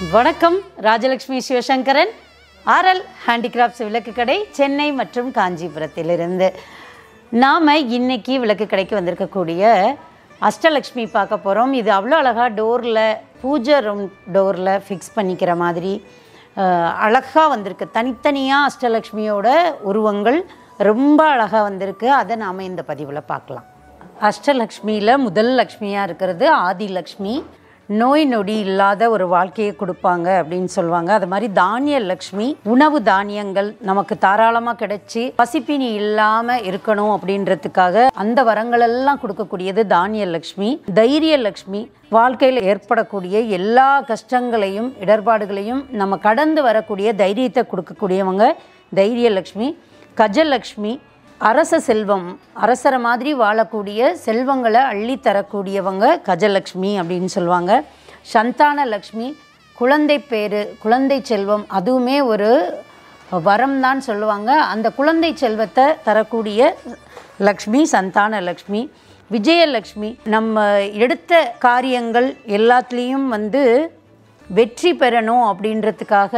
வணக்கம் Rajalakshmi Sivasankaran RL handicrafts விளக்கு கடை சென்னை மற்றும் காஞ்சிபுரத்திலிருந்து நாம் இன்னைக்கு விளக்கு கடைக்கு வந்திருக்கக்கூடிய அஷ்டலக்ஷ்மி பார்க்க போகிறோம் இது அவ்வளோ அழகாக டோரில் பூஜை ரூம் டோரில் ஃபிக்ஸ் பண்ணிக்கிற மாதிரி அழகாக வந்திருக்கு தனித்தனியாக அஷ்டலக்ஷ்மியோட உருவங்கள் ரொம்ப அழகாக வந்திருக்கு அதை நாம் இந்த பதிவில் பார்க்கலாம் அஷ்டலக்ஷ்மியில் முதல் லக்ஷ்மியாக இருக்கிறது ஆதிலக்ஷ்மி நோய் நொடி இல்லாத ஒரு வாழ்க்கையை கொடுப்பாங்க அப்படின்னு சொல்லுவாங்க அது மாதிரி தானிய லக்ஷ்மி உணவு தானியங்கள் நமக்கு தாராளமாக கிடைச்சி பசிப்பினி இல்லாமல் இருக்கணும் அப்படின்றதுக்காக அந்த வரங்கள் எல்லாம் கொடுக்கக்கூடியது தானிய லக்ஷ்மி தைரிய லக்ஷ்மி வாழ்க்கையில் ஏற்படக்கூடிய எல்லா கஷ்டங்களையும் இடர்பாடுகளையும் நம்ம கடந்து வரக்கூடிய தைரியத்தை கொடுக்கக்கூடியவங்க தைரிய லக்ஷ்மி கஜலக்ஷ்மி அரச செல்வம் அரசரை மாதிரி வாழக்கூடிய செல்வங்களை அள்ளி தரக்கூடியவங்க கஜலக்ஷ்மி அப்படின்னு சொல்லுவாங்க சந்தான லக்ஷ்மி குழந்தை பேரு குழந்தை செல்வம் அதுவுமே ஒரு வரம் தான் சொல்லுவாங்க அந்த குழந்தை செல்வத்தை தரக்கூடிய லக்ஷ்மி சந்தான லக்ஷ்மி விஜயலக்ஷ்மி நம்ம எடுத்த காரியங்கள் எல்லாத்துலேயும் வந்து வெற்றி பெறணும் அப்படின்றதுக்காக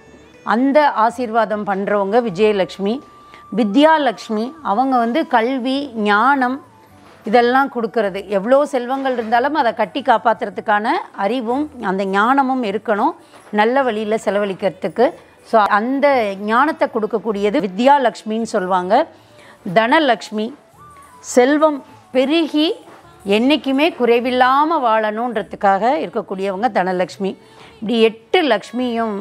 அந்த ஆசீர்வாதம் பண்ணுறவங்க விஜயலக்ஷ்மி வித்யாலக்ஷ்மி அவங்க வந்து கல்வி ஞானம் இதெல்லாம் கொடுக்கறது எவ்வளோ செல்வங்கள் இருந்தாலும் அதை கட்டி காப்பாற்றுறதுக்கான அறிவும் அந்த ஞானமும் இருக்கணும் நல்ல வழியில் செலவழிக்கிறதுக்கு ஸோ அந்த ஞானத்தை கொடுக்கக்கூடியது வித்யாலக்ஷ்மின்னு சொல்லுவாங்க தனலக்ஷ்மி செல்வம் பெருகி என்றைக்குமே குறைவில்லாமல் வாழணுன்றதுக்காக இருக்கக்கூடியவங்க தனலக்ஷ்மி இப்படி எட்டு லக்ஷ்மியும்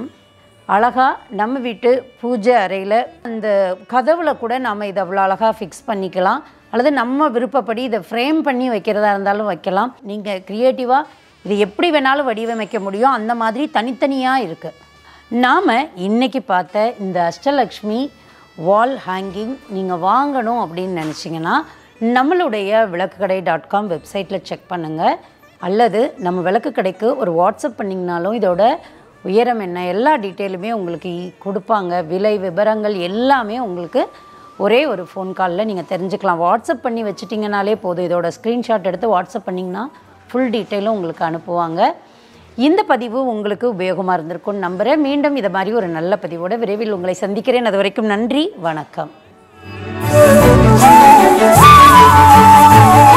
அழகாக நம்ம வீட்டு பூஜை அறையில் அந்த கதவுல கூட நாம் இதை அவ்வளோ அழகாக ஃபிக்ஸ் பண்ணிக்கலாம் அல்லது நம்ம விருப்பப்படி இதை ஃப்ரேம் பண்ணி வைக்கிறதா இருந்தாலும் வைக்கலாம் நீங்கள் க்ரியேட்டிவாக இது எப்படி வேணாலும் வடிவமைக்க முடியும் அந்த மாதிரி தனித்தனியாக இருக்குது நாம் இன்னைக்கு பார்த்த இந்த அஷ்டலக்ஷ்மி வால் ஹேங்கிங் நீங்கள் வாங்கணும் அப்படின்னு நினச்சிங்கன்னா நம்மளுடைய விளக்குக்கடை டாட் காம் வெப்சைட்டில் செக் பண்ணுங்கள் அல்லது நம்ம விளக்கு கடைக்கு ஒரு வாட்ஸ்அப் பண்ணிங்கனாலும் இதோட உயரம் என்ன எல்லா டீட்டெயிலுமே உங்களுக்கு கொடுப்பாங்க விலை விவரங்கள் எல்லாமே உங்களுக்கு ஒரே ஒரு ஃபோன் காலில் நீங்கள் தெரிஞ்சுக்கலாம் வாட்ஸ்அப் பண்ணி வச்சிட்டிங்கனாலே போதும் இதோட ஸ்க்ரீன்ஷாட் எடுத்து வாட்ஸ்அப் பண்ணிங்கன்னா ஃபுல் டீட்டெயிலும் உங்களுக்கு அனுப்புவாங்க இந்த பதிவு உங்களுக்கு உபயோகமாக இருந்திருக்கும்னு நம்புகிறேன் மீண்டும் இதை மாதிரி ஒரு நல்ல பதிவோட விரைவில் உங்களை சந்திக்கிறேன் அது வரைக்கும் நன்றி வணக்கம்